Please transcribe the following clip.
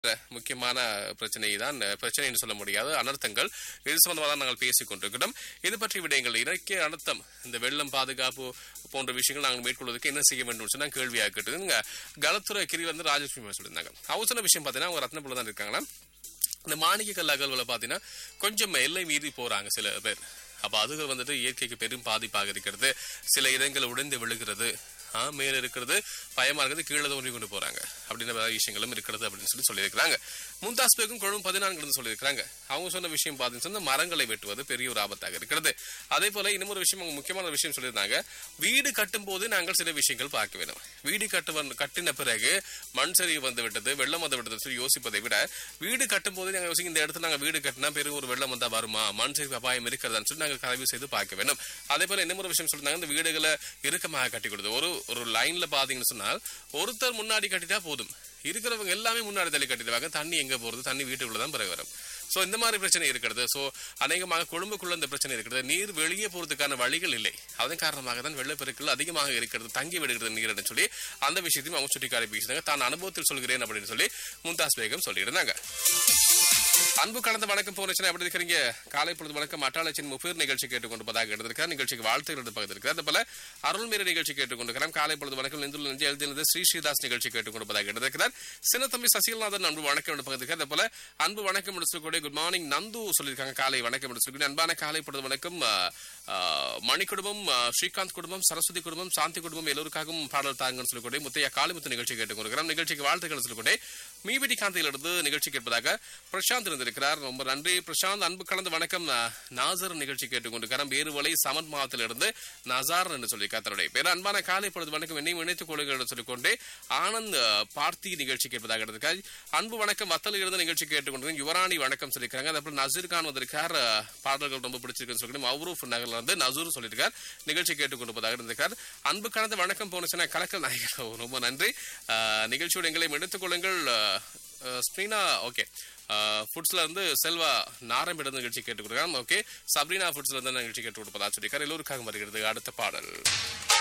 முக்கியமான பிரச்சனை தான் பிரச்சனைன்னு சொல்ல முடியாது அனர்த்தங்கள் இது சம்பந்தமாக தான் நாங்கள் பேசிக் கொண்டிருக்கிறோம் இது பற்றி விடயங்கள் இறக்கிய அனர்த்தம் இந்த வெள்ளம் பாதுகாப்பு போன்ற விஷயங்கள் நாங்கள் மேற்கொள்வதற்கு என்ன செய்ய வேண்டும் சொன்னா கேள்வியாக கேட்டது கலத்துறை கிரி வந்து ராஜலட்சுமி சொல்லியிருந்தாங்க அவங்க சொன்ன விஷயம் பார்த்தீங்கன்னா அவங்க ரத்னபுல தான் இருக்காங்களா இந்த மாணிக்க கல் அகல்வில் பார்த்தீங்கன்னா கொஞ்சம் எல்லை மீறி போறாங்க சில பேர் அப்ப அதுகள் வந்துட்டு இயற்கைக்கு பெரும் பாதிப்பாக இருக்கிறது சில இடங்கள் உடைந்து விழுகிறது ஆ, மேல இருக்கிறது பயமா இருக்கிறது கீழே தோன்றி கொண்டு போறாங்க அப்படின்ற மாதிரி விஷயங்களும் இருக்கிறது அப்படின்னு சொல்லி சொல்லியிருக்கிறாங்க மும்தாஸ் பேக்கும் குழுவும் பதினான்கு சொல்லியிருக்கிறாங்க அவங்க சொன்ன விஷயம் பார்த்தீங்கன்னு சொன்னா மரங்களை வெட்டுவது பெரிய ஒரு ஆபத்தாக இருக்கிறது அதே போல இன்னும் ஒரு விஷயம் அவங்க முக்கியமான ஒரு விஷயம் சொல்லியிருந்தாங்க வீடு கட்டும் போது நாங்கள் சில விஷயங்கள் பார்க்க வேண்டும் வீடு கட்டுவன் கட்டின பிறகு மண் சரிவு வந்து விட்டது வெள்ளம் வந்து விட்டது சொல்லி யோசிப்பதை விட வீடு கட்டும் போது நாங்கள் யோசிக்க இந்த இடத்துல நாங்கள் வீடு கட்டினா பெரிய ஒரு வெள்ளம் வந்தா வருமா மண் சரிவு அபாயம் இருக்கிறதான்னு சொல்லி நாங்கள் கல்வி செய்து பார்க்க வேண்டும் அதே போல இன்னும் ஒரு விஷயம் சொல்லிருந்தாங்க இந்த வீடுகளை இறுக்கமாக கட்டி கொடுத்து ஒரு ஒரு லைன்ல பாத்தீங்கன்னு சொன்னால் ஒருத்தர் முன்னாடி கட்டிட்டா போதும் இருக்கிறவங்க எல்லாமே முன்னாடி தள்ளி கட்டிடுவாங்க தண்ணி எங்க போறது தண்ணி வீட்டுக்குள்ள தான் பிறகு வரும் சோ இந்த மாதிரி பிரச்சனை இருக்கிறது சோ அநேகமாக கொழும்புக்குள்ள இந்த பிரச்சனை இருக்கிறது நீர் வெளியே போறதுக்கான வழிகள் இல்லை அதன் காரணமாக தான் வெள்ளப்பெருக்கள் அதிகமாக இருக்கிறது தங்கி விடுகிறது நீர்னு சொல்லி அந்த விஷயத்தையும் அவங்க சுட்டிக்காரி பேசினாங்க தான் அனுபவத்தில் சொல்கிறேன் அப்படின்னு சொல்லி மும்தாஸ் பேகம் சொல்லியிருந்தாங்க அன்பு கலந்த வணக்கம் போனச்சுனா எப்படி இருக்கிறீங்க காலை பொழுது வணக்கம் அட்டாளச்சின் முப்பேர் நிகழ்ச்சி கேட்டுக்கொண்டிருப்பதாக எடுத்திருக்கார் நிகழ்ச்சிக்கு வாழ்த்துக்கள் பகுதி இருக்கிறார் அதே போல அருள்மீற நிகழ்ச்சி கேட்டுக்கொண்டிருக்கிறார் காலை பொழுது வணக்கம் நெஞ்சுள்ள நெஞ்சு எழுதினது ஸ்ரீ ஸ்ரீதாஸ் நிகழ்ச்சி கேட்டுக்கொண்டிருப்பதாக எடுத்திருக்கிறார் சின்னத்தம்பி சசிகல்நாதன் அன்பு வணக்கம் என்று பகுதி அதே போல அன்பு வணக்கம் என்று சொல்லக்கூடிய குட் மார்னிங் நந்து சொல்லியிருக்காங்க காலை வணக்கம் என்று சொல்லக்கூடிய அன்பான காலை பொழுது வணக்கம் ஆ, ஆ, மணி குடும்பம் ஆ, ஸ்ரீகாந்த் குடும்பம் சரஸ்வதி குடும்பம் சாந்தி குடும்பம் எல்லோருக்காகவும் பாடல் தாங்கன்னு சொல்லக்கூடிய முத்தையா காளிமுத்து நிகழ்ச்சி கேட்டுக்கொண்டிருக்கிறோம் நிகழ்ச்சிக்கு வாழ்த்துக்கள் சொல்லக்கூடிய மீபிடி காந்தியிலிருந்து நிகழ்ச்சி கேட்பதாக பிரசாந்த் இருந்திருக்கிறார் ரொம்ப நன்றி பிரசாந்த் அன்பு கலந்து வணக்கம் நா- நாசர் நிகழ்ச்சி கேட்டுக்கொண்டிருக்கிறார் வேறுவலை சமன் மாதத்திலிருந்து நசார் என்று சொல்லியிருக்கார் தன்னுடைய பேர் அன்பான காலை பொழுது வணக்கம் என்னையும் இணைத்துக் கொள்ளுங்கள் என்று சொல்லிக்கொண்டே ஆனந்த் அஹ், பார்த்தி நிகழ்ச்சி கேட்பதாக இருந்திருக்கார் அன்பு வணக்கம் வத்தல் இருந்து நிகழ்ச்சி கேட்டுக்கொண்டிருக்கேன் யுவராணி வணக்கம் சொல்லியிருக்காங்க அதே போல நசீர் கான் வந்திருக்கார் அஹ், பாடல்கள் ரொம்ப பிடிச்சிருக்குன்னு சொல்லி மௌரூப் நகர்ல இருந்து நசூர் சொல்லியிருக்கார் நிகழ்ச்சி கேட்டுக்கொண்டிருப்பதாக இருந்திருக்கார் அன்பு கலந்த வணக்கம் போனுச்சுன்னா கலக்கல் நாயகர் ஓ, ரொம்ப நன்றி அஹ், நிகழ்ச்சியோட எங்களை எடுத்துக் கொள்ளுங்கள் அஹ், அஹ், ஸ்ரீனா ஓகே ஃபுட்ஸ்ல இருந்து செல்வா நாரம்பிடம் நிகழ்ச்சி கேட்டுக் கொடுக்கலாம் ஓகே சப்ரீனா ஃபுட்ஸ்ல இருந்து நிகழ்ச்சி கேட்டு கொடுப்பதா சொல்லியிருக்கார் எல்லோருக்காக வருகிறது அடுத்த பாடல்